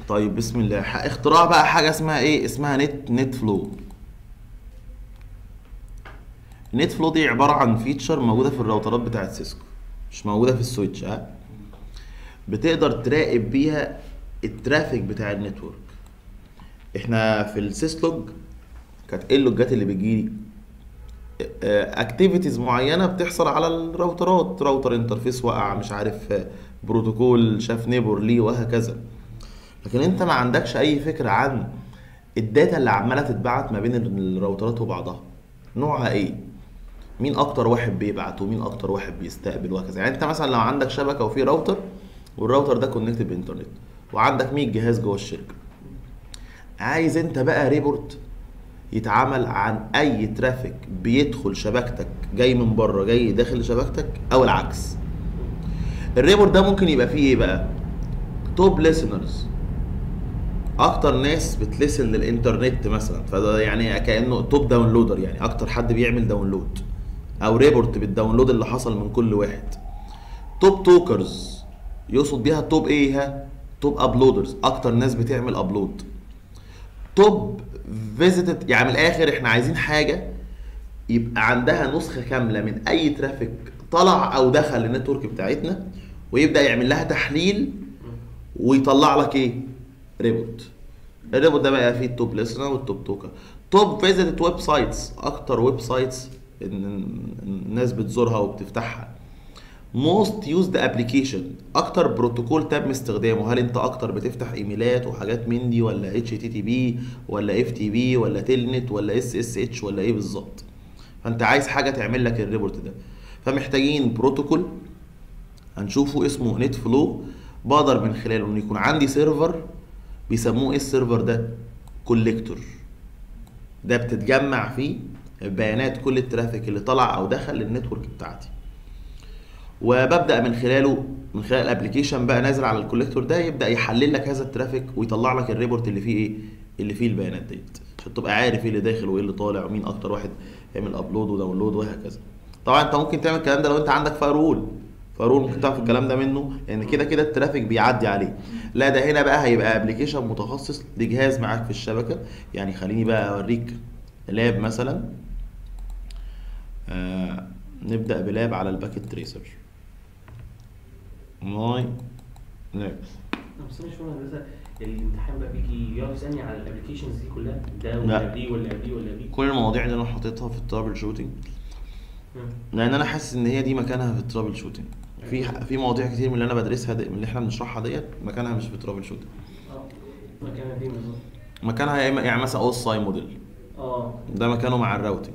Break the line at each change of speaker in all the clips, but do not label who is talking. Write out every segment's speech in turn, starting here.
طيب بسم الله ح- اختراع بقى حاجه اسمها ايه اسمها نت نت فلو نت فلو دي عباره عن فيتشر موجوده في الراوترات بتاعت سيسكو مش موجوده في السويتش ها بتقدر تراقب بيها الترافيك بتاع النتورك احنا في السيسلوج كانت ايه اللوجات اللي بتجيلي اكتيفيتيز معينه بتحصل على الراوترات راوتر انترفيس وقع مش عارف آه، بروتوكول شاف نيبور ليه وهكذا لكن انت ما عندكش اي فكره عن الداتا اللي عماله تتبعت ما بين الراوترات وبعضها نوعها ايه مين اكتر واحد بيبعت ومين اكتر واحد بيستقبل وهكذا يعني انت مثلا لو عندك شبكه وفي راوتر والراوتر ده كونكتد بانترنت وعندك 100 جهاز جوه الشركه عايز انت بقى ريبورت يتعمل عن اي ترافيك بيدخل شبكتك جاي من بره جاي داخل شبكتك او العكس الريبورت ده ممكن يبقى فيه ايه بقى توب listeners اكتر ناس بتلسن للانترنت مثلا فده يعني كانه توب داونلودر يعني اكتر حد بيعمل داونلود او ريبورت بالداونلود اللي حصل من كل واحد توب توكرز يقصد بيها توب ايه ها توب ابلودرز اكتر ناس بتعمل ابلود توب فيزيتد يعني من الاخر احنا عايزين حاجه يبقى عندها نسخه كامله من اي ترافيك طلع او دخل النتورك بتاعتنا ويبدا يعمل لها تحليل ويطلع لك ايه ريبورت الريبورت ده بقى فيه التوب ليسنر والتوب توكر توب فيزيتد ويب سايتس اكتر ويب سايتس الناس بتزورها وبتفتحها موست يوزد ابلكيشن اكتر بروتوكول تم استخدامه هل انت اكتر بتفتح ايميلات وحاجات من دي ولا اتش تي تي بي ولا اف تي بي ولا تيلنت ولا اس اس اتش ولا ايه بالظبط فانت عايز حاجه تعمل لك الريبورت ده فمحتاجين بروتوكول هنشوفه اسمه نت فلو بقدر من خلاله ان يكون عندي سيرفر بيسموه ايه السيرفر ده كوليكتور ده بتتجمع فيه بيانات كل الترافيك اللي طلع او دخل للنتورك بتاعتي وببدا من خلاله من خلال الابلكيشن بقى نازل على الكوليكتور ده يبدا يحلل لك هذا الترافيك ويطلع لك الريبورت اللي فيه ايه اللي فيه البيانات ديت عشان تبقى عارف ايه اللي داخل وايه اللي طالع ومين اكتر واحد يعمل ابلود وداونلود وهكذا طبعا انت ممكن تعمل الكلام ده لو انت عندك فايرول فايرول ممكن تعرف الكلام ده منه لان كده كده الترافيك بيعدي عليه لا ده هنا بقى هيبقى ابلكيشن متخصص لجهاز معاك في الشبكه يعني خليني بقى اوريك لاب مثلا آه نبدا بلاب على الباكيت تريسر ماي لاب
بس انا مش فاهم هندسه الامتحان بقى بيجي يقعد يسالني على الابلكيشنز دي كلها ده
لا.
ولا دي ولا دي ولا دي
كل المواضيع دي انا حاططها في الترابل شوتنج لان انا حاسس ان هي دي مكانها في الترابل شوتنج في في مواضيع كتير من اللي انا بدرسها دي من اللي احنا بنشرحها ديت مكانها مش في الترابل شوتنج
اه مكانها دي بالظبط
مكانها يا إما- يعني مثلا او ساي موديل
اه
ده مكانه مع الراوتنج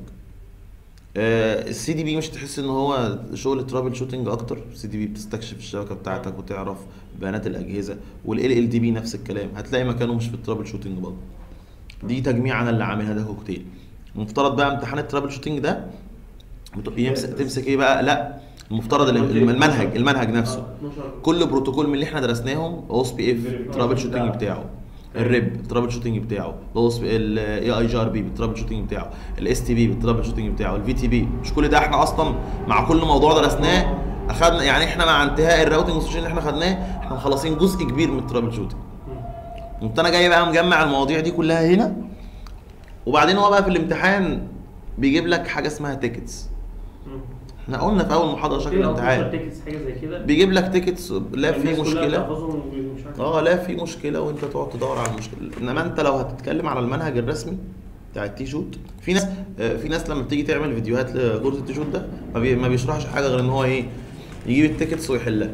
آه السي دي بي مش تحس ان هو شغل ترابل شوتنج اكتر السي دي بي بتستكشف الشبكه بتاعتك وتعرف بيانات الاجهزه والال ال دي بي نفس الكلام هتلاقي مكانه مش في الترابل شوتنج برضه دي تجميع انا اللي عاملها ده كوكتيل المفترض بقى امتحان الترابل شوتنج ده بت- يمسك تمسك ايه بقى لا المفترض ال- المنهج المنهج نفسه
آه، 12
كل بروتوكول من اللي احنا درسناهم او اس بي اف ترابل شوتنج بتاعه الريب الترابل شوتنج بتاعه الاي اي جي ار بي بالترابل شوتنج بتاعه الاس تي بي بالترابل شوتنج بتاعه الفي تي بي مش كل ده احنا اصلا مع كل موضوع درسناه اخدنا يعني احنا مع انتهاء الراوتنج والسويتشنج اللي احنا خدناه احنا مخلصين جزء كبير من الترابل شوتنج قمت انا جاي بقى مجمع المواضيع دي كلها هنا وبعدين هو بقى في الامتحان بيجيب لك حاجه اسمها تيكتس احنا قلنا في اول محاضره شكل الامتحان
تيكتس حاجه زي كده
بيجيب لك تيكتس لا في
الناس كلها
مشكله
بتحفظهم ومش عارف
اه لا في مشكله وانت تقعد تدور على المشكله انما انت لو هتتكلم على المنهج الرسمي بتاع التي شوت في ناس آه، في ناس لما بتيجي تعمل فيديوهات لكورس التي شوت ده ما, بي ما بيشرحش حاجه غير ان هو ايه يجيب التيكتس ويحلها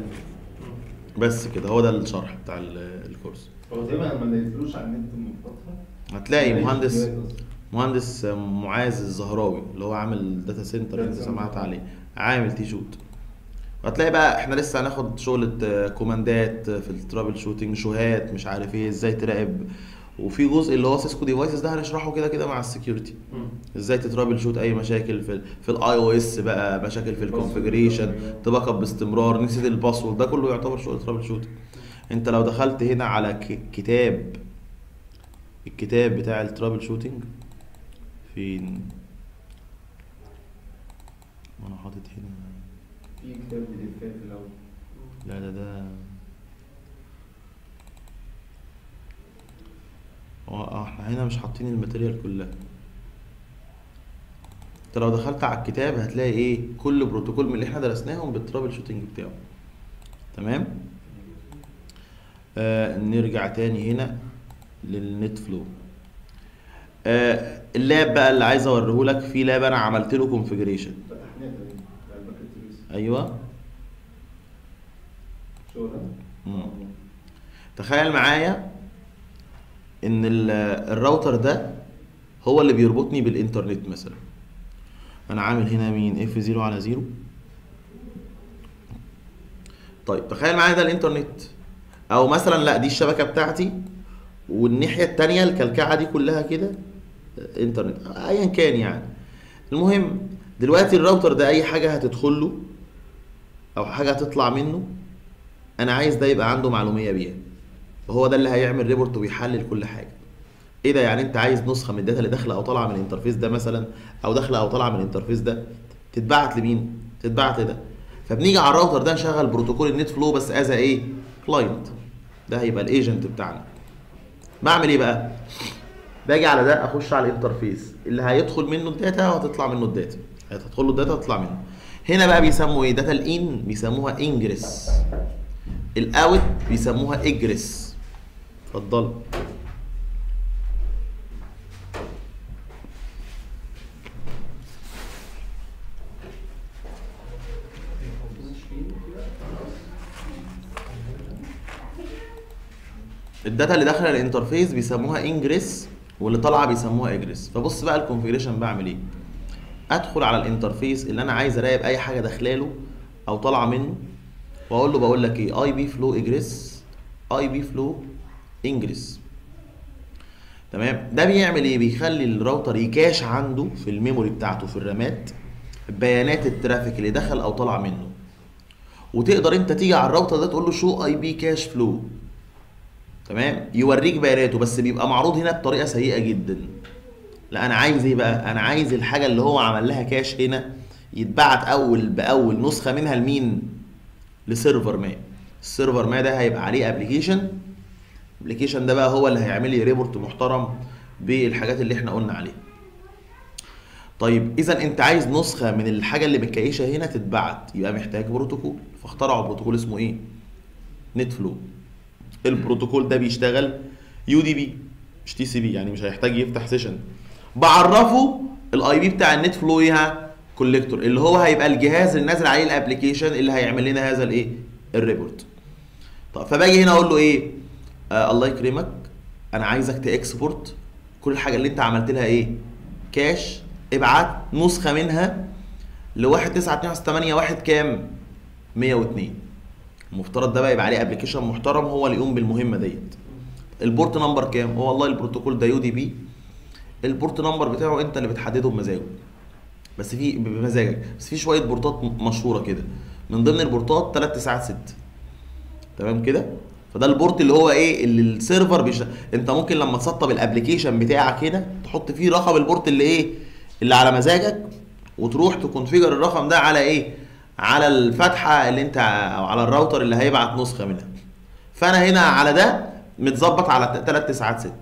بس كده هو ده الشرح بتاع ال- الكورس
هو تقريبا ما نزلوش على النت من فتره
هتلاقي مهندس
فيديوهات أصلاً.
مهندس معاذ الزهراوي اللي هو عامل داتا سنتر انت سمعت عليه عامل تي شوت وهتلاقي بقى احنا لسه هناخد شغلة آه، كوماندات آه، في الترابل شوتنج شوهات مش عارف ايه ازاي تراقب وفي جزء اللي هو سيسكو ديفايسز ده هنشرحه كده كده مع السكيورتي
مم.
ازاي تترابل شوت اي مشاكل في ال في الاي او اس بقى مشاكل في الكونفجريشن تباك اب باستمرار نسيت الباسورد ده كله يعتبر شغل ترابل شوت انت لو دخلت هنا على ك- كتاب الكتاب بتاع الترابل شوتنج فين انا حاطط هنا
في كتاب بيدفات في الاول
لا ده ده احنا هنا مش حاطين الماتيريال كلها انت لو دخلت على الكتاب هتلاقي ايه كل بروتوكول من اللي احنا درسناهم بالترابل شوتنج بتاعه تمام آه نرجع تاني هنا للنت فلو آه اللاب بقى اللي عايز اوريه لك في لاب انا عملت له كونفيجريشن
فتحناها تقريبا على الباكيت تريس
ايوه
شغل
مم. تخيل معايا ان ال- الراوتر ده هو اللي بيربطني بالانترنت مثلا انا عامل هنا مين اف 0 على 0 طيب تخيل معايا ده الانترنت او مثلا لا دي الشبكه بتاعتي والناحيه التانية الكلكعه دي كلها كده انترنت ايا كان يعني المهم دلوقتي الراوتر ده اي حاجه هتدخل له او حاجه هتطلع منه انا عايز ده يبقى عنده معلوميه بيها وهو ده اللي هيعمل ريبورت ويحلل كل حاجه ايه ده يعني انت عايز نسخه من الداتا اللي داخله او طالعه من الانترفيس ده مثلا او داخله او طالعه من الانترفيس ده تتبعت لمين تتبعت لده فبنيجي على الراوتر ده نشغل بروتوكول النت فلو بس از ايه كلاينت ده هيبقى الايجنت بتاعنا بعمل ايه بقى باجي على ده اخش على الانترفيس اللي هيدخل منه الداتا وهتطلع منه الداتا هتدخل له الداتا هتطلع منه هنا بقى بيسموا ايه داتا الان بيسموها انجريس الاوت بيسموها اجريس اتفضل الداتا اللي داخله الانترفيس بيسموها انجريس واللي طالعه بيسموها اجريس فبص بقى الكونفيجريشن بعمل ايه ادخل على الانترفيس اللي انا عايز اراقب اي حاجه داخلاله او طالعه منه واقول له بقول لك ايه اي بي فلو اجريس اي بي فلو انجريس تمام ده بيعمل ايه بيخلي الراوتر يكاش عنده في الميموري بتاعته في الرامات بيانات الترافيك اللي دخل او طلع منه وتقدر انت تيجي على الراوتر ده تقول له شو اي بي كاش فلو تمام يوريك بياناته بس بيبقى معروض هنا بطريقه سيئه جدا لا انا عايز ايه بقى انا عايز الحاجه اللي هو عمل لها كاش هنا يتبعت اول باول نسخه منها لمين لسيرفر ما السيرفر ما ده هيبقى عليه ابلكيشن الابلكيشن ده بقى هو اللي هيعمل لي ريبورت محترم بالحاجات اللي احنا قلنا عليها طيب اذا انت عايز نسخه من الحاجه اللي متكيشه هنا تتبعت يبقى محتاج بروتوكول فاخترعوا بروتوكول اسمه ايه نت فلو البروتوكول ده بيشتغل يو دي بي مش تي سي بي يعني مش هيحتاج يفتح سيشن بعرفه الاي بي بتاع النت فلو ايه كوليكتور اللي هو هيبقى الجهاز اللي نازل عليه الابلكيشن اللي هيعمل لنا هذا الايه الريبورت طب فباجي هنا اقول له ايه آه الله يكرمك انا عايزك تاكسبورت كل الحاجه اللي انت عملت لها ايه كاش ابعت نسخه منها ل 1 9 2 8 1 كام 102 المفترض ده بقى يبقى عليه ابلكيشن محترم هو اللي يقوم بالمهمه ديت البورت نمبر كام هو والله البروتوكول ده يو دي بي البورت نمبر بتاعه انت اللي بتحدده بمزاجه بس في بمزاجك بس في شويه بورتات م- مشهوره كده من ضمن البورتات 3 9 6 تمام كده فده البورت اللي هو ايه اللي السيرفر بيش... انت ممكن لما تسطب الابلكيشن بتاعك هنا تحط فيه رقم البورت اللي ايه اللي على مزاجك وتروح تكونفيجر الرقم ده على ايه على الفتحه اللي انت او على الراوتر اللي هيبعت نسخه منها فانا هنا على ده متظبط على 3 9 6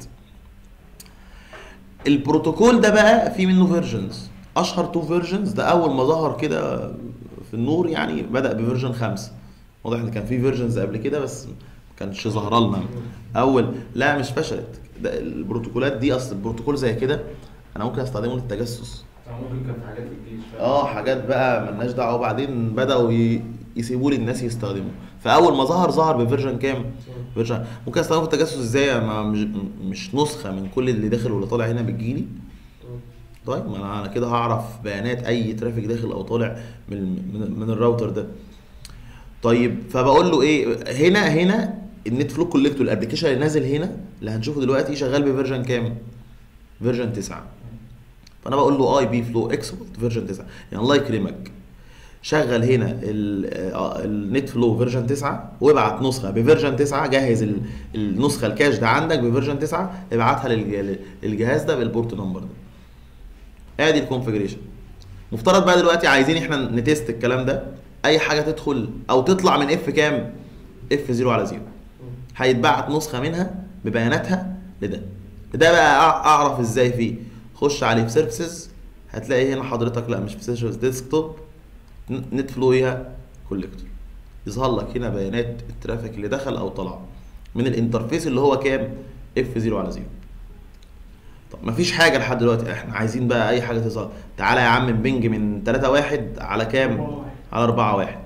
البروتوكول ده بقى في منه فيرجنز اشهر تو فيرجنز ده اول ما ظهر كده في النور يعني بدا بفيرجن 5 واضح ان كان في فيرجنز قبل كده بس ما كانش ظاهره لنا اول لا مش فشلت ده البروتوكولات دي اصل البروتوكول زي كده انا ممكن استخدمه للتجسس
ممكن كان في حاجات في الجيش فاهم؟
اه حاجات بقى ملناش دعوه وبعدين بداوا ي- يسيبوا لي الناس يستخدموا فاول ما ظهر ظهر بفيرجن كام فيرجن ممكن استخدمه في التجسس ازاي ما مش, مش نسخه من كل اللي داخل واللي طالع هنا بتجيلي طيب ما انا أنا كده هعرف بيانات اي ترافيك داخل او طالع من من, من الراوتر ده طيب فبقول له ايه هنا هنا النت فلو كوليكتور الابلكيشن اللي نازل هنا اللي هنشوفه دلوقتي شغال بفيرجن كام فيرجن 9 فانا بقول له اي بي فلو اكسبورت فيرجن 9 يعني الله يكرمك شغل هنا النت فلو فيرجن 9 وابعت نسخه بفيرجن 9 جهز ال- النسخه الكاش ده عندك بفيرجن 9 ابعتها للج- للجهاز ده بالبورت نمبر ده ادي الكونفجريشن مفترض بقى دلوقتي عايزين احنا نتست الكلام ده اي حاجه تدخل او تطلع من اف كام اف 0 على 0 هيتبعت نسخه منها ببياناتها لده ده بقى أع- اعرف ازاي فيه خش عليه في سيرفيسز هتلاقي هنا حضرتك لا مش في سيرفيسز ديسكتوب نت فلو يا كوليكتور يظهر لك هنا بيانات الترافيك اللي دخل او طلع من الانترفيس اللي هو كام اف 0 على 0 طب مفيش حاجه لحد دلوقتي احنا عايزين بقى اي حاجه تظهر تعالى يا عم بنج من 3 1 على كام على 4 1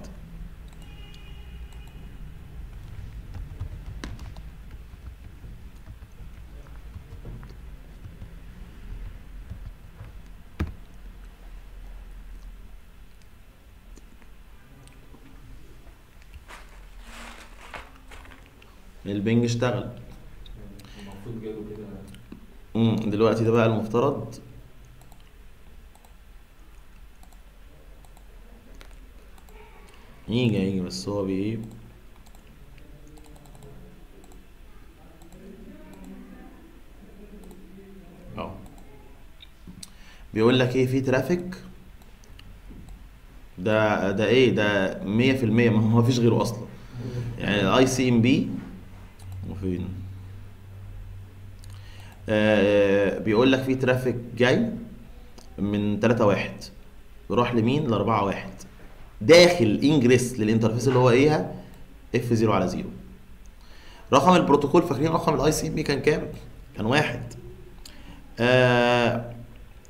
البنج اشتغل
المفروض جاله كده
امم دلوقتي ده بقى المفترض يجي يجي بس هو بي ايه اه بيقول لك ايه في ترافيك ده ده ايه ده 100% ما هو مفيش غيره اصلا يعني الاي سي ام بي وفين آه بيقول لك في ترافيك جاي من 3 1 يروح لمين ل 4 1 داخل انجريس للانترفيس اللي هو ايه اف 0 على 0 رقم البروتوكول فاكرين رقم الاي سي بي كان كام كان واحد آه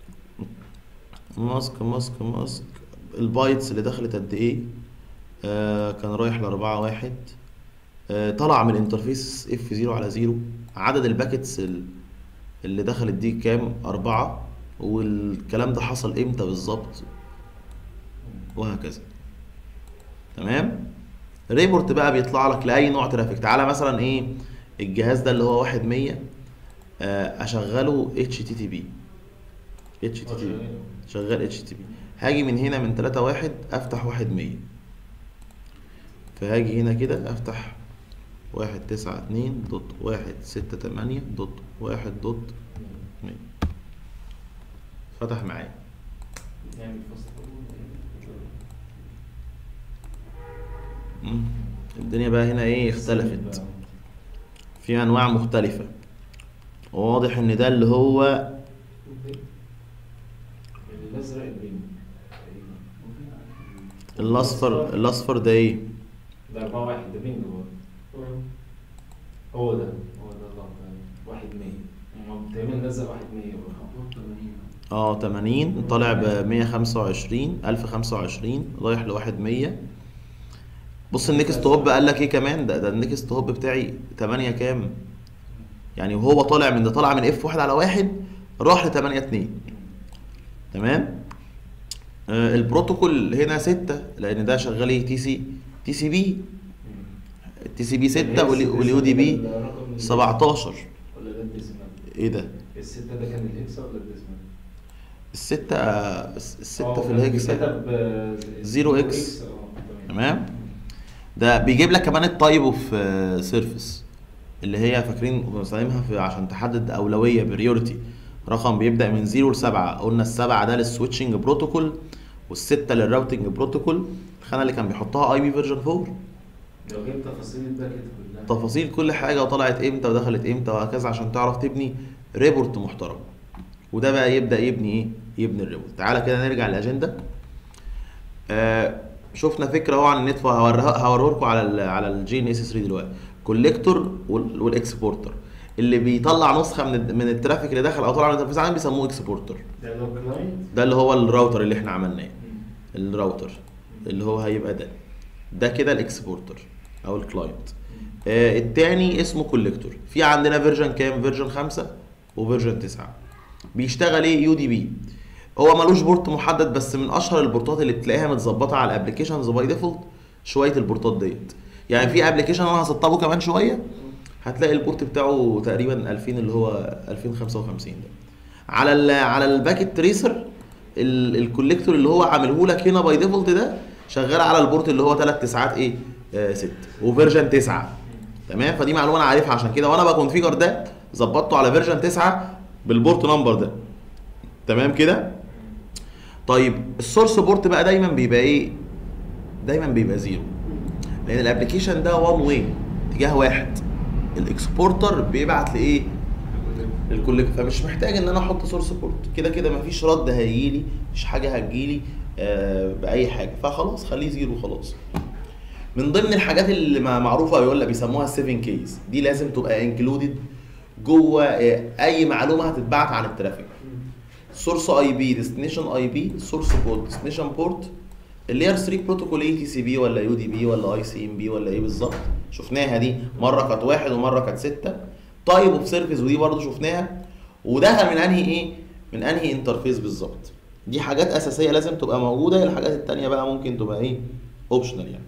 ماسك ماسك ماسك البايتس اللي دخلت قد ايه آه كان رايح ل 4 1 آه طلع من الانترفيس اف 0 على 0 عدد الباكتس ال- اللي دخلت دي كام أربعة والكلام ده حصل امتى بالظبط وهكذا تمام ريبورت بقى بيطلع لك لأي نوع ترافيك تعالى مثلا ايه الجهاز ده اللي هو واحد مية آه، اشغله اتش تي تي بي اتش تي تي بي شغال اتش تي بي هاجي من هنا من 3 واحد افتح واحد مية فهاجي هنا كده افتح واحد تسعة اتنين دوت واحد ستة تمانية دوت واحد دوت مية فتح معايا
نعمل فاست
مم. الدنيا بقى هنا ايه اختلفت في انواع مختلفة واضح ان ده اللي هو
الازرق البينك
الاصفر الاصفر ده ايه
ده 4 1 ده بينج هو هو ده هو ده الله واحد 100 هم تقريبا الازرق واحد 100
اه 80 طالع ب 125 1025 رايح لواحد 100 بص النكست هوب قال لك ايه كمان ده ده النكست هوب بتاعي 8 كام يعني وهو طالع من ده طالع من اف 1 على واحد راح ل 8 2 تمام آه البروتوكول هنا 6 لان ده شغال ايه تي سي تي سي بي التي سي بي 6 واليو دي بي 17
ولا ده الديسمال
ايه ده
الستة ده كان الهكس ولا الديسمال؟
الستة الستة
اه،
في
كان
الهكسا
بيتكتب، آه،
زيرو
زيرو
اكس.
اه،
تمام ده بيجيب لك كمان التايب اوف سيرفيس اللي هي فاكرين بنستخدمها في عشان تحدد اولويه بريورتي رقم بيبدا من 0 ل 7 قلنا السبعه ده للسويتشنج بروتوكول والسته للراوتنج بروتوكول الخانه اللي كان بيحطها اي بي فيرجن 4
لو جبت تفاصيل الباكت كلها
تفاصيل كل حاجه وطلعت امتى ودخلت امتى وهكذا عشان تعرف تبني ريبورت محترم وده بقى يبدا يبني ايه يبني الريبورت تعالى كده نرجع للاجنده آه شفنا فكره اهو عن النت هوريها هوريه لكم على ال على الجي ان اس 3 دلوقتي كوليكتور والاكسبورتر اللي بيطلع نسخه من ال- من الترافيك اللي دخل او طلع من التنفيذ عام بيسموه اكسبورتر
ده لو كلاينت
ده اللي هو الراوتر اللي احنا عملناه الراوتر اللي هو هيبقى ده ده كده الاكسبورتر او الكلاينت آه التاني اسمه كوليكتور في عندنا فيرجن كام فيرجن 5 وفيرجن 9 بيشتغل ايه يو دي بي هو ملوش بورت محدد بس من اشهر البورتات اللي تلاقيها متظبطه على الابلكيشنز باي ديفولت شويه البورتات ديت يعني في ابلكيشن انا هسطبه كمان شويه هتلاقي البورت بتاعه تقريبا 2000 اللي هو 2055 ده على ال على الباكيت تريسر ال- الكوليكتور اللي هو عامله لك هنا باي ديفولت ده شغال على البورت اللي هو 3 تسعات ايه 6 وفيرجن 9 تمام فدي معلومه انا عارفها عشان كده وانا بكونفيجر ده ظبطته على فيرجن 9 بالبورت نمبر ده تمام كده طيب السورس بورت بقى دايما بيبقى ايه دايما بيبقى زيرو لان الابلكيشن ده وان واي اتجاه واحد الاكسبورتر بيبعت لايه الكوليكت فمش محتاج ان انا احط سورس بورت كده كده مفيش رد هيجيلي مفيش حاجه هتجيلي آه، باي حاجه فخلاص خليه زيرو خلاص من ضمن الحاجات اللي ما- معروفه يقول لك بيسموها 7 كيز دي لازم تبقى انكلودد جوه آه، اي معلومه هتتبعت عن الترافيك سورس اي بي ديستنيشن اي بي سورس بورت ديستنيشن بورت اللير 3 بروتوكول اي تي سي بي ولا يو دي بي ولا اي سي ام بي ولا ايه بالظبط شفناها دي مره كانت واحد ومره كانت سته تايب اوف سيرفيس ودي برضو شفناها وده من انهي ايه من انهي انترفيس بالظبط دي حاجات اساسيه لازم تبقى موجوده الحاجات التانية بقى ممكن تبقى ايه اوبشنال يعني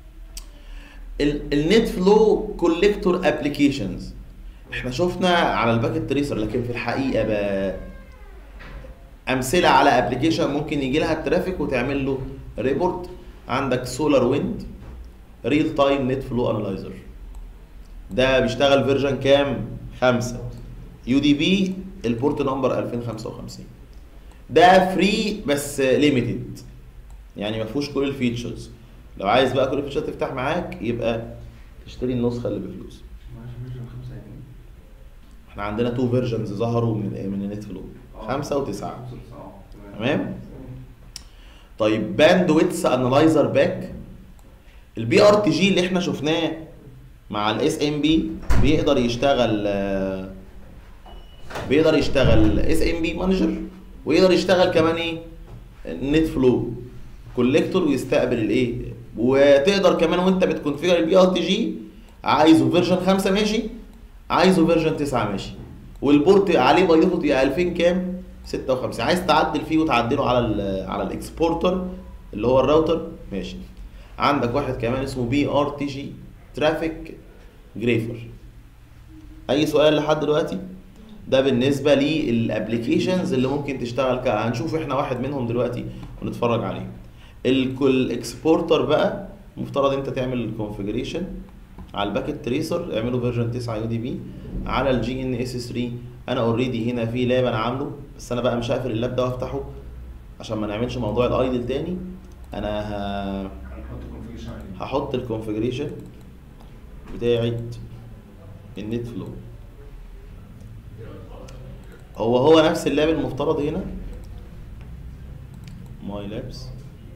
النت فلو كوليكتور ابلكيشنز احنا شفنا على الباكيت تريسر لكن في الحقيقه بقى امثله على ابلكيشن ممكن يجي لها الترافيك وتعمل له ريبورت عندك سولار ويند ريل تايم نت فلو انالايزر ده بيشتغل فيرجن كام؟ خمسة يو دي بي البورت نمبر 2055 ده فري بس ليميتد يعني ما فيهوش كل الفيتشرز لو عايز بقى كل الفيتشرز تفتح معاك يبقى تشتري النسخه اللي بفلوس
معلش فيرجن خمسة يعني
احنا عندنا تو فيرجنز ظهروا من من النت فلو خمسة وتسعة
خمسة وتسعة
تمام طيب باند ويتس انالايزر باك البي ار تي جي اللي احنا شفناه مع الاس ام بي بيقدر يشتغل آه، بيقدر يشتغل اس ام بي مانجر ويقدر يشتغل كمان ايه نت فلو كوليكتور ويستقبل الايه وتقدر كمان وانت بتكونفيجر البي ار تي جي عايزه فيرجن 5 ماشي عايزه فيرجن 9 ماشي والبورت عليه باي ديفولت يبقى 2000 كام 56 عايز تعدل فيه وتعدله على ال على الاكسبورتر اللي هو الراوتر ماشي عندك واحد كمان اسمه بي ار تي جي ترافيك جريفر اي سؤال لحد دلوقتي ده بالنسبه للابلكيشنز اللي ممكن تشتغل ك هنشوف احنا واحد منهم دلوقتي ونتفرج عليه الكل اكسبورتر بقى مفترض انت تعمل الكونفيجريشن على الباكيت تريسر اعمله فيرجن 9 يو دي بي على الجي ان اس 3 انا اوريدي هنا في لاب انا عامله بس انا بقى مش هقفل اللاب ده وافتحه عشان ما نعملش موضوع الايدل تاني انا ه...
هنحط كونفيجريشن عليه
هحط الكونفيجريشن بتاعت النت فلو هو هو نفس اللاب المفترض هنا ماي لابس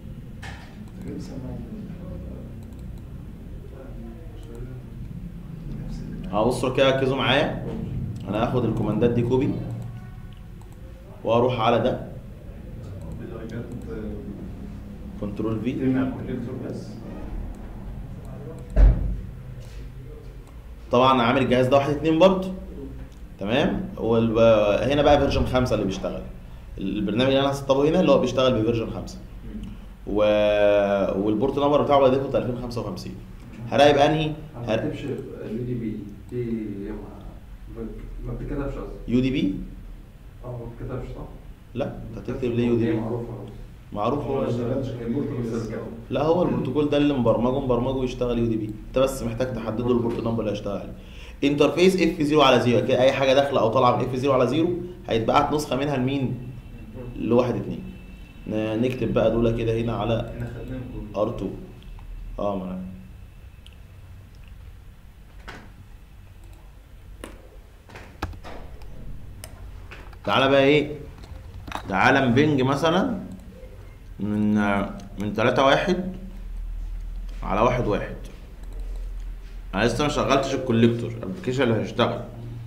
اه بصوا كده ركزوا معايا انا هاخد الكوماندات دي كوبي واروح على ده
بدرجات
كنترول في
ترمي على الكوليكتور بس
طبعا عامل الجهاز ده واحد اتنين برضه تمام والب... هنا بقى فيرجن خمسة اللي بيشتغل البرنامج اللي انا هسطبه هنا اللي هو بيشتغل بفيرجن خمسة و... والبورت نمبر بتاعه بقى ديفولت 2055 هراقب انهي
ما
هر...
بتكتبش اليو دي بي دي ما- ما بتتكتبش اصلا
يو دي بي
اه ما بتتكتبش صح؟
لا انت هتكتب ليه يو دي
هي
بي
معروفه
معروف
هو
هو
ما اشتغلش
البورت بس كده.
لا هو البروتوكول ده اللي مبرمجه مبرمجه يشتغل يو دي بي انت بس محتاج تحدد له البورت نمبر اللي هيشتغل عليه انترفيس اف 0 على 0 كده اي حاجه داخله او طالعه من اف 0 على 0 هيتبعت نسخه منها لمين لواحد اتنين ن- نكتب بقى دول كده هنا على
احنا خدناهم كله
R2 اه ما أنا- تعالى بقى ايه تعالى نبنج مثلا من من 3 واحد على واحد واحد انا لسه ما شغلتش الكوليكتور الابلكيشن اللي هيشتغل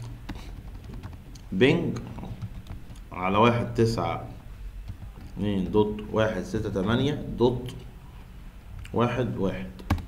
بنج على واحد تسعة اتنين دوت واحد ستة تمانية دوت واحد واحد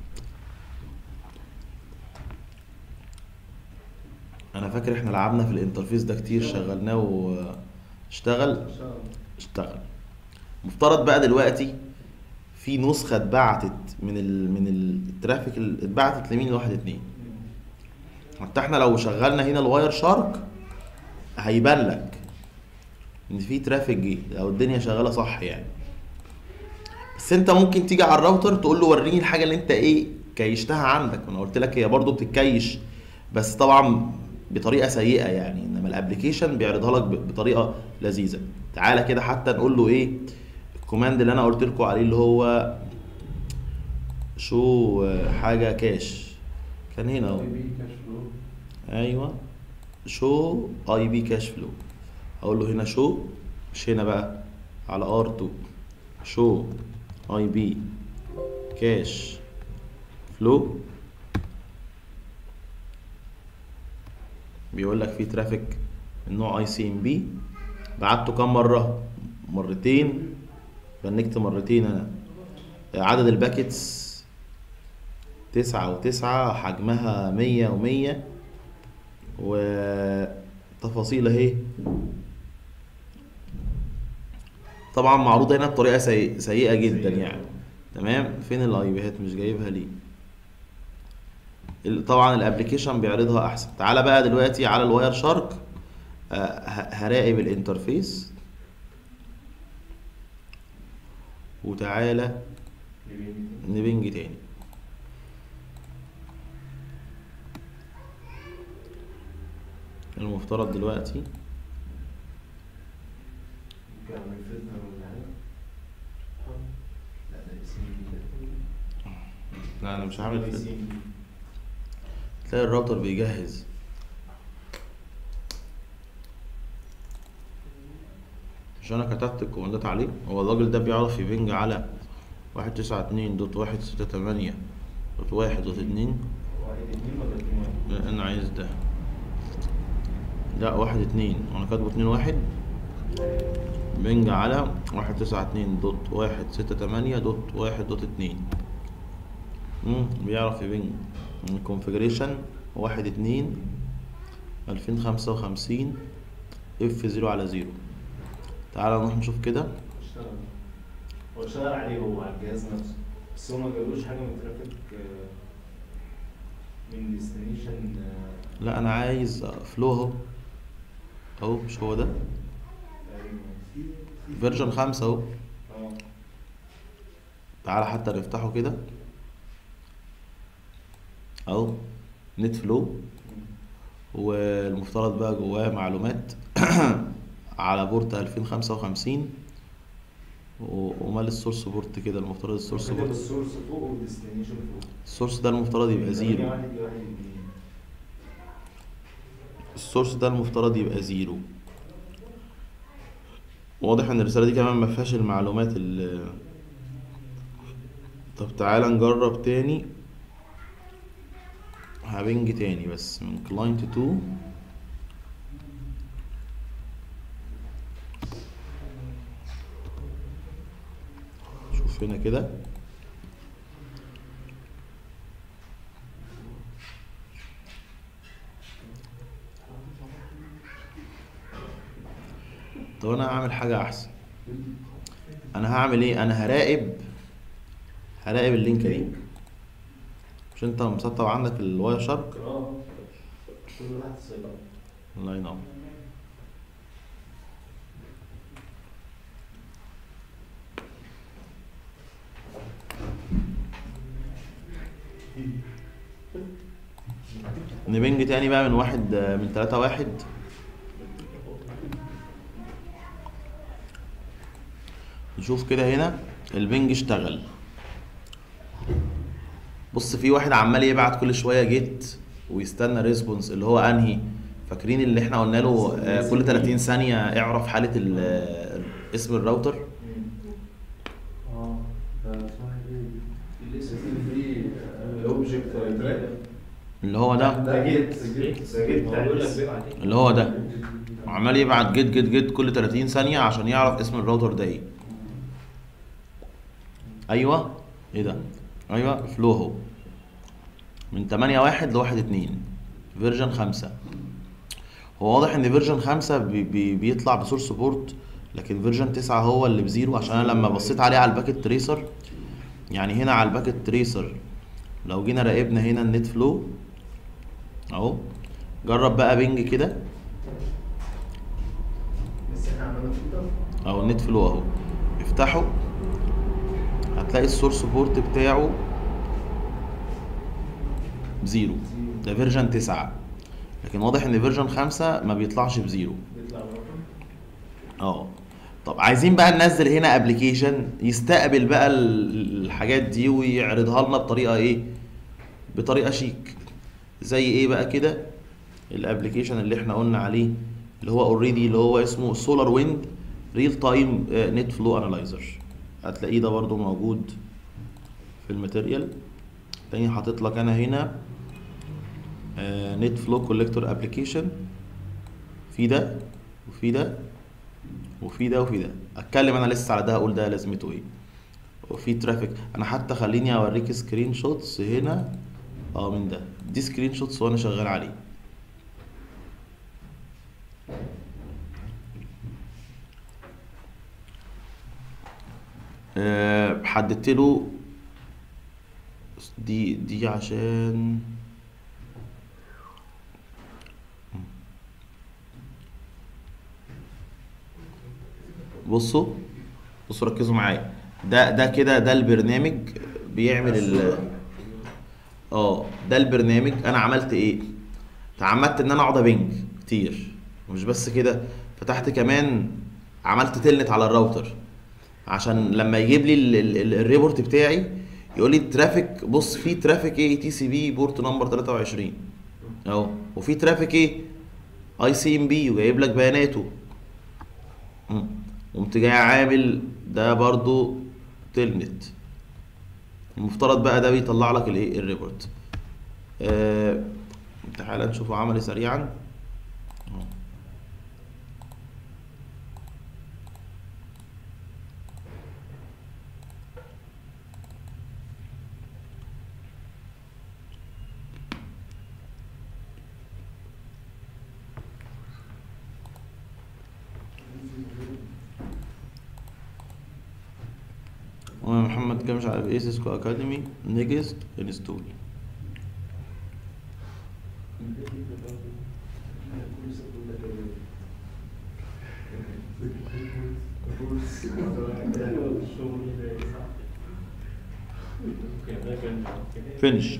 انا فاكر احنا لعبنا في الانترفيس ده كتير شغلناه واشتغل اشتغل مفترض بقى دلوقتي في نسخة اتبعتت من ال من الترافيك اللي اتبعتت لمين لواحد اتنين حتى احنا لو شغلنا هنا الواير شارك هيبان لك ان في ترافيك جه لو الدنيا شغاله صح يعني بس انت ممكن تيجي على الراوتر تقول له وريني الحاجه اللي انت ايه كيشتها عندك وانا قلت لك هي برضو بتتكيش بس طبعا بطريقه سيئه يعني انما الابلكيشن بيعرضها لك ب- بطريقه لذيذه تعالى كده حتى نقول له ايه الكوماند اللي انا قلت لكم عليه اللي هو شو حاجه كاش كان هنا اهو
بي كاش فلو
ايوه شو اي بي كاش فلو اقول له هنا شو مش هنا بقى على ار2 شو اي بي كاش فلو بيقول لك في ترافيك من نوع اي سي ام بي بعته كام مره مرتين فنكت مرتين انا عدد الباكيتس تسعة وتسعة حجمها مية ومية وتفاصيل اهي طبعا معروضة هنا بطريقة سيئة, سيئة جدا يعني تمام فين الاي بيهات مش جايبها ليه ال- طبعا الابلكيشن بيعرضها احسن تعالى بقى دلوقتي على الواير شارك آه، ه- هراقب الانترفيس وتعالى نبنج تاني المفترض دلوقتي
ممكن اعمل فلتر ولا حاجه لا ده اسمي
لا انا مش هعمل كده تلاقي الراوتر بيجهز مش انا كتبت الكوماندات عليه هو الراجل ده بيعرف يبنج على واحد تسعة اتنين دوت واحد ستة تمانية دوت واحد دوت اتنين
واحد اتنين ولا اتنين واحد؟
لا، انا عايز ده لا واحد اتنين وانا كاتبه اتنين واحد بنج على واحد تسعة اتنين دوت واحد ستة تمانية دوت واحد دوت اتنين مم، بيعرف يبنج الكونفجريشن واحد اتنين الفين خمسة وخمسين اف زيرو على زيرو تعالى نروح نشوف كده
اشتغل هو اشتغل عليه هو على الجهاز نفسه بس هو ما جابلوش حاجه من ترافيك آه، من ديستنيشن
لا انا عايز فلو اهو اهو مش هو ده فيرجن خمسة اهو
اه
تعالى حتى نفتحه كده اهو نت فلو والمفترض بقى جواه معلومات على بورت 2055 و- ومال السورس بورت كده المفترض السورس
كاتب
بورت
السورس فوق والديستنيشن فوق
السورس ده المفترض يبقى زيرو
واحد لواحد اتنين
السورس ده المفترض يبقى زيرو واضح ان الرسالة دي كمان ما فيهاش المعلومات ال طب تعالى نجرب تاني هبنج تاني بس من كلاينت 2 شوف هنا كده طب انا هعمل حاجة احسن انا هعمل ايه انا هراقب هراقب اللينك دي مش انت مسطب عندك الواير شارك
اه كله تحت السيطرة
الله ينور نبنج تاني بقى من واحد من تلاتة واحد نشوف كده هنا البنج اشتغل بص في واحد عمال يبعت كل شويه جيت ويستنى ريسبونس اللي هو انهي فاكرين اللي احنا قلنا له آه، كل 30 ثانيه اعرف حاله ال- آه، اسم الراوتر
اه ده اسمها ايه؟
الاس
في
الاوبجكت تراك
اللي هو ده
ده جيت جيت
ده جيت
هو بيقول لك
بتاع
بيبعت ايه
اللي هو ده وعمال يبعت جيت جيت جيت كل 30 ثانيه عشان يعرف اسم الراوتر ده ايه ايوه ايه ده ايوه فلو اهو من 8 1 ل 1 2 فيرجن 5 هو واضح ان فيرجن 5 بي بي بيطلع بسورس بورت لكن فيرجن 9 هو اللي بزيرو عشان انا لما بصيت عليه على الباكيت تريسر يعني هنا على الباكيت تريسر لو جينا راقبنا هنا النت فلو اهو جرب بقى بينج كده
بس احنا عملنا فلتر
او النت فلو اهو افتحه هتلاقي السورس بورت بتاعه بزيرو ده فيرجن 9 لكن واضح ان فيرجن 5 ما بيطلعش بزيرو
بيطلع بره
اه طب عايزين بقى ننزل هنا ابلكيشن يستقبل بقى ال- الحاجات دي ويعرضها لنا بطريقه ايه بطريقه شيك زي ايه بقى كده الابلكيشن اللي احنا قلنا عليه اللي هو اوريدي اللي هو اسمه سولار ويند ريل تايم نت فلو انالايزر هتلاقيه ده برضو موجود في الماتيريال تاني حاطط لك انا هنا نت فلو كولكتور ابلكيشن في ده وفي ده وفي ده وفي ده اتكلم انا لسه على ده اقول ده لازمته ايه وفي ترافيك انا حتى خليني اوريك سكرين شوتس هنا اه من ده دي سكرين شوتس وانا شغال عليه أه حددت له دي دي عشان بصوا بصوا ركزوا معايا ده ده كده ده البرنامج بيعمل ال اه ده البرنامج انا عملت ايه تعمدت ان انا اقعد ابنج كتير ومش بس كده فتحت كمان عملت تلنت على الراوتر عشان لما يجيب لي ال- ال- ال- الريبورت بتاعي يقول لي الترافيك بص في ترافيك ايه تي سي بي بورت نمبر 23 اهو وفي ترافيك ايه اي سي ام بي وجايب لك بياناته مم. قمت جاي عامل ده برضو تلنت المفترض بقى ده بيطلع لك الايه الريبورت آه تعالى نشوفه عملي سريعا أهو. محمد كان مش عارف ايه سيسكو اكاديمي نيجست انستول فينش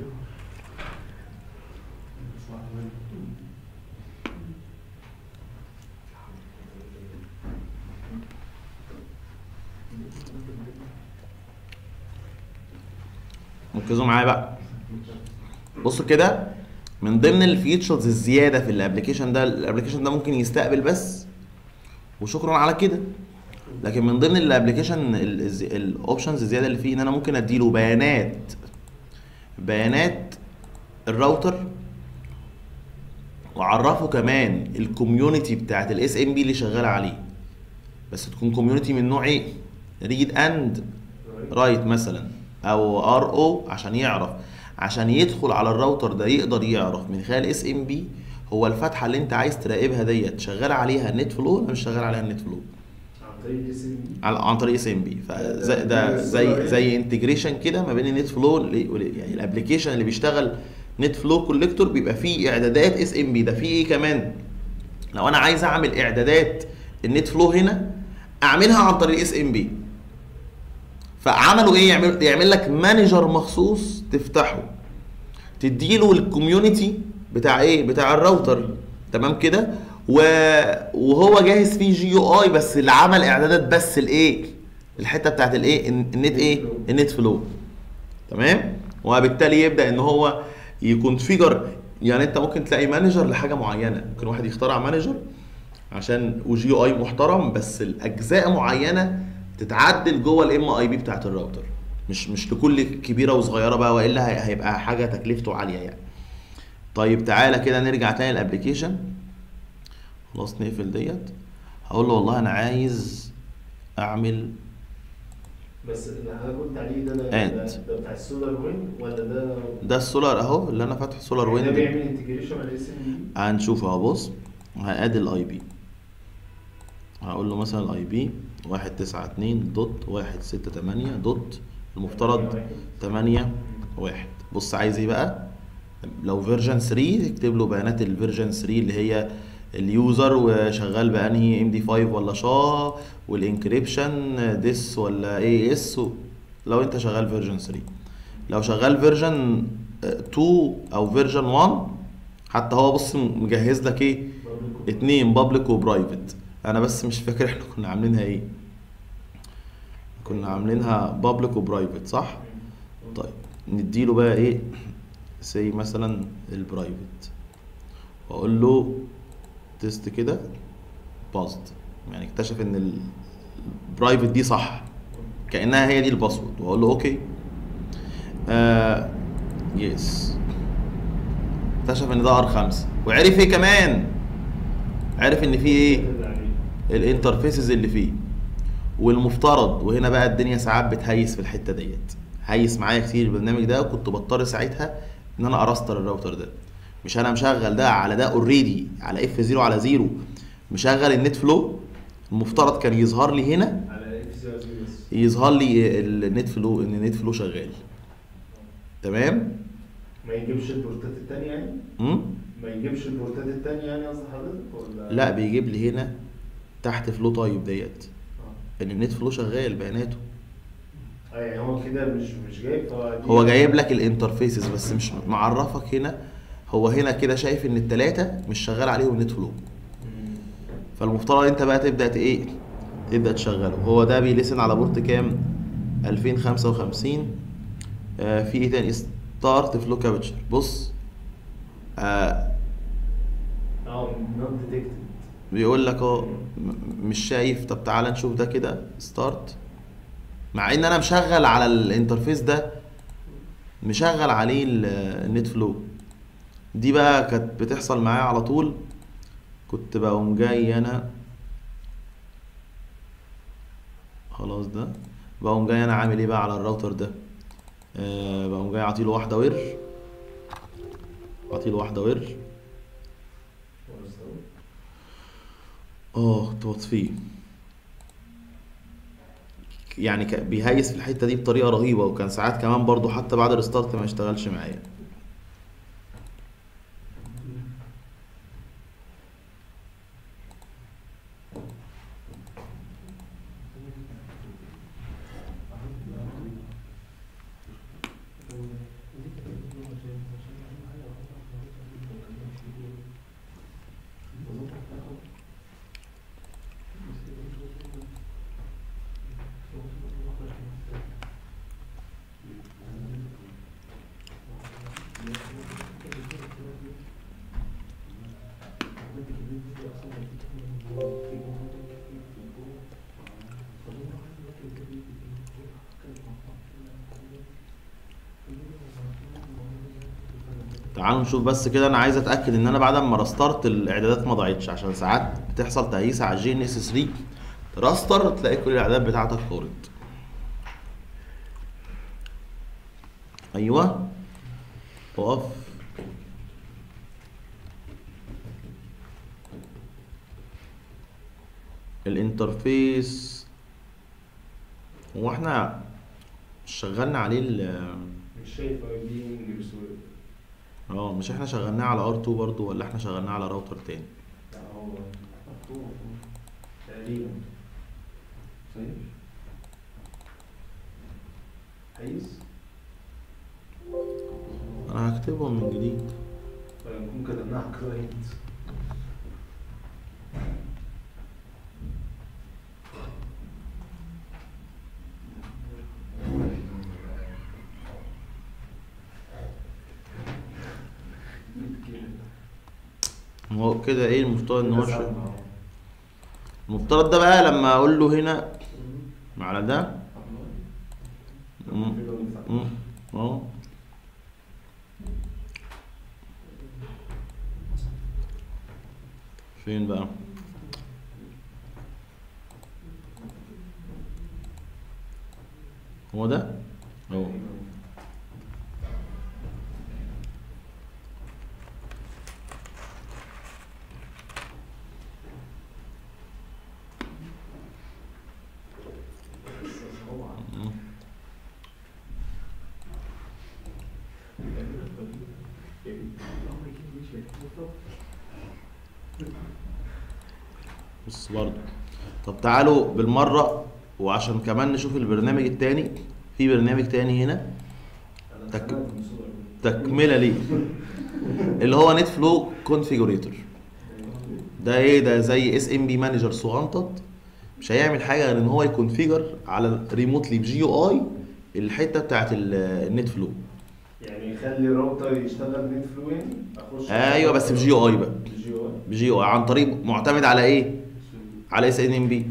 ركزوا معايا بقى بصوا كده من ضمن الفيتشرز الزياده في الابلكيشن ده الابلكيشن ده ممكن يستقبل بس وشكرا على كده لكن من ضمن الابلكيشن الاوبشنز الزياده اللي فيه ان انا ممكن اديله بيانات بيانات الراوتر واعرفه كمان الكوميونتي بتاعت الاس ام بي اللي شغال عليه بس تكون كوميونتي من نوع ايه ريد اند رايت مثلا او ار او عشان يعرف عشان يدخل على الراوتر ده يقدر يعرف من خلال اس ام بي هو الفتحه اللي انت عايز تراقبها ديت شغال عليها النت فلو ولا مش شغال عليها النت فلو
عن طريق الاس ام بي
على- عن طريق اس ام بي فزي ده زي زي انتجريشن كده ما بين النت فلو يعني الابلكيشن اللي بيشتغل نت فلو كوليكتور بيبقى فيه اعدادات اس ام بي ده فيه ايه كمان لو انا عايز اعمل اعدادات النت فلو هنا اعملها عن طريق اس ام بي فعملوا ايه يعمل يعمل لك مانجر مخصوص تفتحه تديله الكوميونتي بتاع ايه بتاع الراوتر تمام كده و... وهو جاهز فيه جي يو اي بس اللي عمل اعدادات بس الايه الحته بتاعت الايه الن- النت ايه النت فلو تمام وبالتالي يبدا ان هو يكونفيجر يعني انت ممكن تلاقي مانجر لحاجه معينه ممكن واحد يخترع مانجر عشان وجي اي محترم بس الاجزاء معينه تتعدل جوه الام اي بي بتاعت الراوتر مش مش لكل كبيره وصغيره بقى والا هي- هيبقى حاجه تكلفته عاليه يعني طيب تعالى كده نرجع تاني الابلكيشن خلاص نقفل ديت هقول له والله انا عايز اعمل
بس اللي حضرتك قلت عليه ده ده,
And.
ده, ده بتاع السولار وين ولا ده
ده السولار اهو اللي انا فاتح سولار
ده
ويند
بيعمل انتجريشن مع الاس ام بي
هنشوف اهو بص هادي الاي بي هقول له مثلا الاي بي واحد تسعة اتنين دوت واحد ستة تمانية دوت المفترض تمانية واحد بص عايز ايه بقى لو فيرجن 3 اكتب له بيانات الفيرجن 3 اللي هي اليوزر وشغال بانهي ام دي 5 ولا شا والانكريبشن ديس ولا اي اس لو انت شغال فيرجن 3 لو شغال فيرجن 2 او فيرجن 1 حتى هو بص مجهز لك ايه اتنين بابليك وبرايفت انا بس مش فاكر احنا كنا عاملينها ايه كنا عاملينها بابليك وبرايفت صح طيب نديله بقى ايه سي مثلا البرايفت واقول له تيست كده باظت يعني اكتشف ان البرايفت دي صح كانها هي دي الباسورد واقول له اوكي آه يس اكتشف ان ده ار 5 وعرف ايه كمان عرف ان في ايه الانترفيسز اللي فيه والمفترض وهنا بقى الدنيا ساعات بتهيس في الحته ديت هيس معايا كتير البرنامج ده وكنت بضطر ساعتها ان انا ارستر الراوتر ده مش انا مشغل ده على ده اوريدي على اف 0 على 0 مشغل النت فلو المفترض كان يظهر لي هنا
على اف 0 بس
يظهر لي النت فلو ان النت فلو شغال تمام
ما يجيبش البورتات التانية يعني
امم
ما يجيبش البورتات التانية يعني قصد حضرتك ولا
لا بيجيب لي هنا تحت فلو تايب ديت
اه
ان النت فلو شغال بياناته
آه، يعني هو كده مش مش جايب فدي-
هو جايب لك الانترفيسز بس مش معرفك هنا هو هنا كده شايف ان التلاتة مش شغال عليهم نت فلو
مم.
فالمفترض انت بقى تبدا ت- ايه تبدا تشغله هو ده بيلسن على بورت كام 2055 آه في ايه تاني ستارت فلو كابتشر بص آه
اه نوت ديتكتد
بيقول لك اه م- مش شايف طب تعالى نشوف ده كده ستارت مع ان انا مشغل على الانترفيس ده مشغل عليه ال- النت فلو دي بقى كانت بتحصل معايا على طول كنت بقوم جاي انا خلاص ده بقوم جاي انا عامل ايه بقى على الراوتر ده آه بقوم جاي اعطيله واحده ور اعطيله واحده ور اه توطفيه يعني ك- بيهيس في الحته دي بطريقه رهيبه وكان ساعات كمان برضو حتى بعد الستارت ما يشتغلش معايا تعالوا نشوف بس كده انا عايز اتاكد ان انا بعد ما رسترت الاعدادات ما ضاعتش عشان ساعات بتحصل تهيسه على الجي ان اس 3 راستر تلاقي كل الاعدادات بتاعتك طارت ايوه اقف الانترفيس هو احنا شغلنا عليه ال
مش شايف اي بي انجلش
اه مش احنا شغلناه على ار 2 برضو ولا احنا شغلناه على راوتر تاني
لا هو تقريبا
صحيح
حيز
انا هكتبهم من جديد
فنكون كتبناها على كلاينت
هو كده ايه المفترض ان هو شغال. المفترض ده بقى لما اقول له هنا على ده مم. مم. اه فين بقى هو ده اهو مم. بص برضو طب تعالوا بالمرة وعشان كمان نشوف البرنامج التاني في برنامج تاني هنا تك... تكملة ليه اللي هو نت فلو كونفيجوريتور ده ايه ده زي اس ام بي مانجر صغنطط مش هيعمل حاجه غير ان هو يكونفيجر على ريموتلي بجي يو اي الحته بتاعت ال- النت فلو
يعني يخلي الراوتر يشتغل نت فلوين اخش
ايوه بس بجي او اي بقى
بجي او اي
بجي او اي عن طريق معتمد على ايه على اس ان ام بي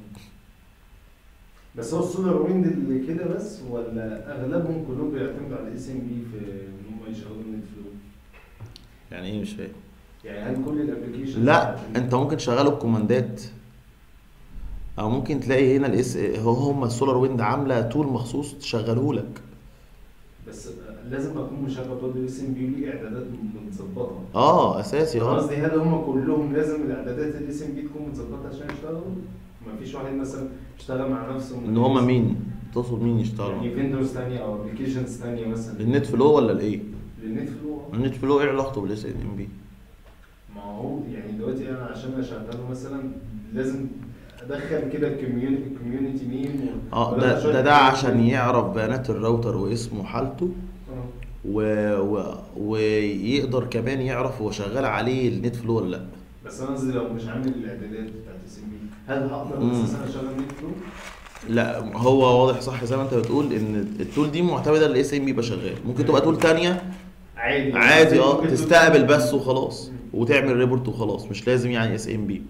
بس هو السولار ويند اللي كده بس ولا اغلبهم كلهم بيعتمدوا على الاس ام بي في ان هم يشغلوا النت فلو
يعني ايه مش فاهم
يعني هل كل الابلكيشن
لا انت ممكن تشغله بكوماندات او ممكن تلاقي هنا الاس هو هم السولار ويند عامله تول مخصوص تشغله لك
بس لازم اكون مشغل برضه الاس ام بي وليه اعدادات متظبطه
اه اساسي
انا
اه
قصدي هل هم كلهم لازم الاعدادات الاس ام بي تكون متظبطه عشان يشتغلوا؟ ما فيش واحد مثلا اشتغل مع نفسه
ان هم مين تقصد مين يشتغلوا
يعني فيندوز ثانيه او ابلكيشنز ثانيه مثلا
النت فلو ولا الايه
للنت فلو
النت فلو ايه علاقته بالاس ان ام بي
ما هو يعني دلوقتي انا عشان اشغله مثلا لازم ادخل كده الكوميونتي الكوميونتي مين
اه ده ده, ده عشان يعرف بيانات الراوتر واسمه وحالته و... و... ويقدر كمان يعرف هو شغال عليه النت فلو ولا لا
بس انا قصدي لو مش عامل الاعدادات بتاعت اس ام بي هل هقدر
مم.
اساسا اشغل نت فلو؟
لا هو واضح صح زي ما انت بتقول ان التول دي معتمده على الاس ام بي يبقى شغال ممكن تبقى تول تانية
عادي
عادي اه
ممكن
تستقبل
تقول-
بس وخلاص وتعمل ريبورت وخلاص مش لازم يعني اس ام بي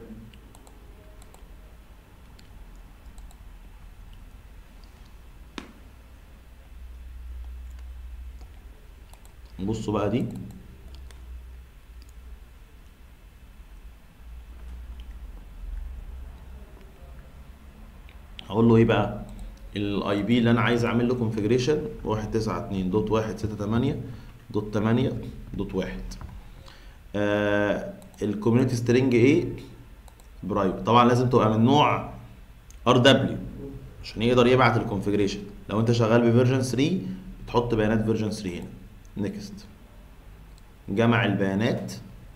بصوا بقى دي هقول له ايه بقى الاي بي اللي انا عايز اعمل له كونفيجريشن 192.168.8.1 آه الكوميونتي سترينج ايه برايفت طبعا لازم تبقى من نوع ار دبليو عشان يقدر يبعت الكونفيجريشن لو انت شغال بفيرجن 3 بتحط بيانات فيرجن 3 هنا نيكست جمع البيانات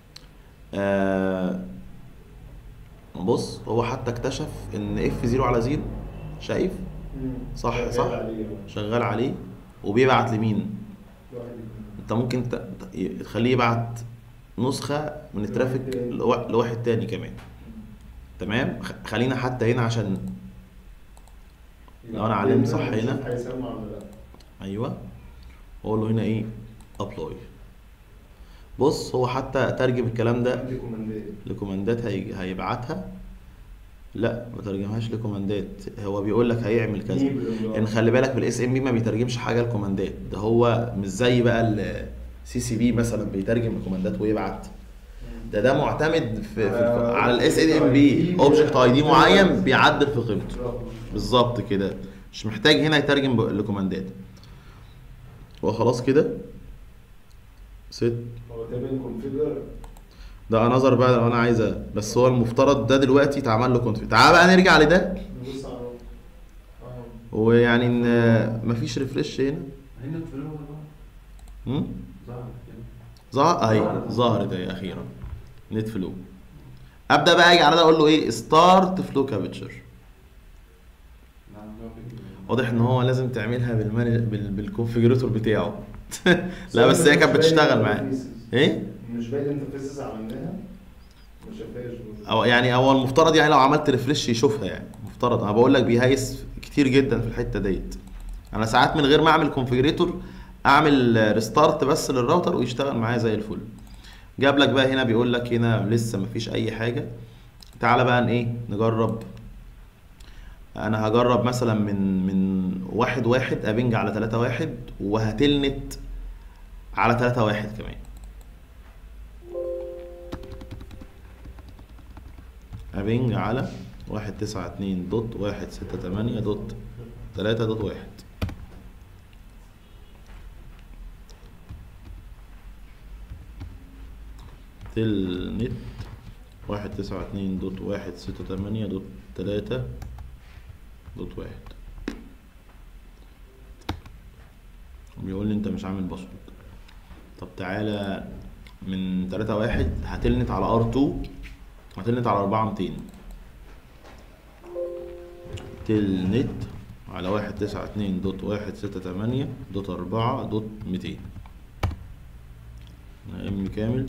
آه بص هو حتى اكتشف ان اف 0 على 0 شايف
مم.
صح
شغال
صح
عليه.
شغال عليه وبيبعت لمين
واحد.
انت ممكن ت- ت- تخليه يبعت نسخة من الترافيك
لواحد تاني.
لوا- لواحد تاني كمان تمام خ- خلينا حتى هنا عشان لو أنا علمت صح
نشوف
هنا.
هيسمع ولا لا
ايوه اقول له هنا ايه ابلاي بص هو حتى ترجم الكلام ده
عندي كوماندات
لكوماندات هي... هيبعتها لا ما ترجمهاش لكوماندات هو بيقول لك هيعمل كذا ان خلي بالك بالاس ام بي ما بيترجمش حاجه لكوماندات ده هو مش زي بقى السي سي بي مثلا بيترجم الكوماندات ويبعت ده ده معتمد في, في
آه،
على الاس ام بي اوبجكت اي دي معين بيعدل في قيمته
برافو.
بالظبط كده مش محتاج هنا يترجم ب- لكوماندات هو خلاص كده ست
هو تابع كونفيجر
ده نظر بقى لو انا عايزه بس هو المفترض ده دلوقتي اتعمل له كونفيج تعال بقى نرجع لده
نبص على اه
ويعني ان مفيش ريفرش هنا
هنا في الأول بقى
هم؟
ظهر كده
ظهر اهي
ظهرت.
ظهرت اهي اخيرا نت فلو ابدا بقى اجي على ده اقول له ايه ستارت فلو كابتشر
نعم هو كده.
واضح ان هو لازم تعملها بالمانج بال... بالكونفيجريتور بتاعه لا بس هي كانت بتشتغل معاه ايه
مش باين انترفيسز عملناها ما شافهاش
او يعني هو المفترض يعني لو عملت ريفرش يشوفها يعني مفترض انا بقول لك بيهيس كتير جدا في الحته ديت انا ساعات من غير ما اعمل كونفيجريتور اعمل ريستارت بس للراوتر ويشتغل معايا زي الفل جاب لك بقى هنا بيقول لك هنا لسه مفيش اي حاجه تعالى بقى ن- ايه نجرب انا هجرب مثلا من من واحد واحد ابنج على تلاتة واحد وهتلنت على تلاتة واحد كمان ابنج على واحد تسعة اتنين دوت واحد ستة تمانية دوت تلاتة دوت واحد تل نت واحد تسعة اتنين دوت واحد ستة تمانية دوت تلاتة دوت واحد بيقول لي انت مش عامل باسورد طب تعالى من تلاتة واحد هتلنت على ار 2 هتلنت على أربعة ميتين تلنت على واحد تسعة اتنين دوت واحد ستة تمانية دوت أربعة دوت ميتين ام كامل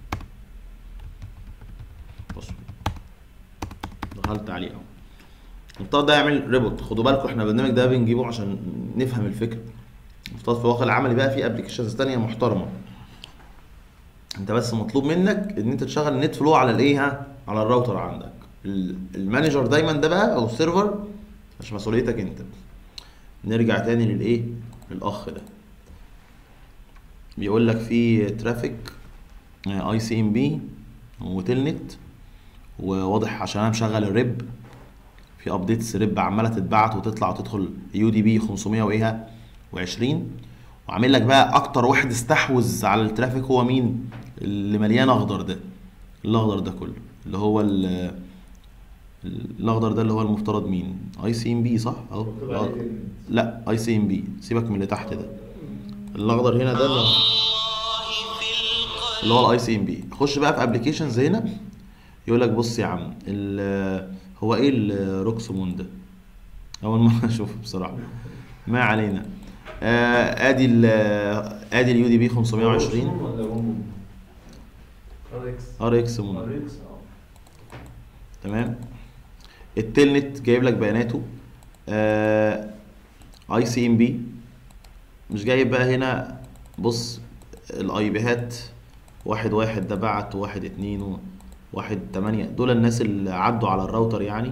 باسورد دخلت عليه اهو المفترض ده يعمل ريبورت خدوا بالكم احنا البرنامج ده بنجيبه عشان نفهم الفكره افترض في الواقع العملي بقى في ابلكيشنز تانية محترمه انت بس مطلوب منك ان انت تشغل النت فلو على الايه ها على الراوتر عندك ال- المانجر دايما ده بقى او السيرفر مش مسؤوليتك انت نرجع تاني للايه للاخ ده بيقول لك في ترافيك اي سي ام بي وتلنت وواضح عشان انا مشغل الريب في ابديتس ريب عماله تتبعت وتطلع وتدخل يو دي بي 500 وايه و20 وعامل لك بقى اكتر واحد استحوذ على الترافيك هو مين اللي مليان اخضر ده الاخضر ده كله اللي هو ال- الاخضر ده اللي هو المفترض مين اي سي ام بي صح اهو
مكتوب عليه تلنت.
لا اي سي ام بي سيبك من اللي تحت ده الاخضر هنا ده اللي اللي هو الاي سي ام بي خش بقى في ابلكيشنز هنا يقول لك بص يا عم ال- هو ايه الروكسمون ده اول مره اشوفه بصراحه ما علينا آه ادي ال ادي اليو دي بي 520
ولا رومو؟
اريكس
ار اكس مون
اريكس اه
تمام التلنت جايب لك بياناته اي سي ام بي مش جايب بقى هنا بص الاي بيهات واحد واحد ده بعت وواحد اتنين و- واحد تمانية دول الناس اللي عدوا على الراوتر يعني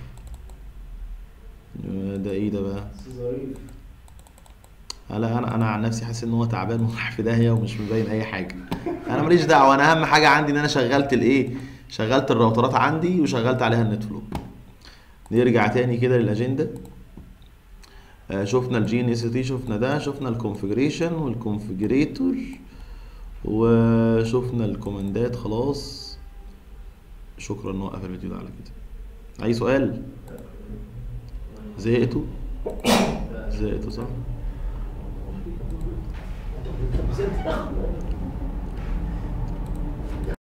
آه، ده ايه ده بقى
بس ظريف
لا انا انا عن نفسي حاسس ان هو تعبان وراح في داهيه ومش مبين اي حاجه انا ماليش دعوه انا اهم حاجه عندي ان انا شغلت الايه شغلت الراوترات عندي وشغلت عليها النت فلو نرجع تاني كده للاجنده آه، شفنا الجي ان اس تي شفنا ده شفنا الكونفجريشن والكونفجريتور وشفنا الكوماندات خلاص شكرا ان هو قفل الفيديو ده على كده اي سؤال زهقتوا زهقتوا صح
بس انت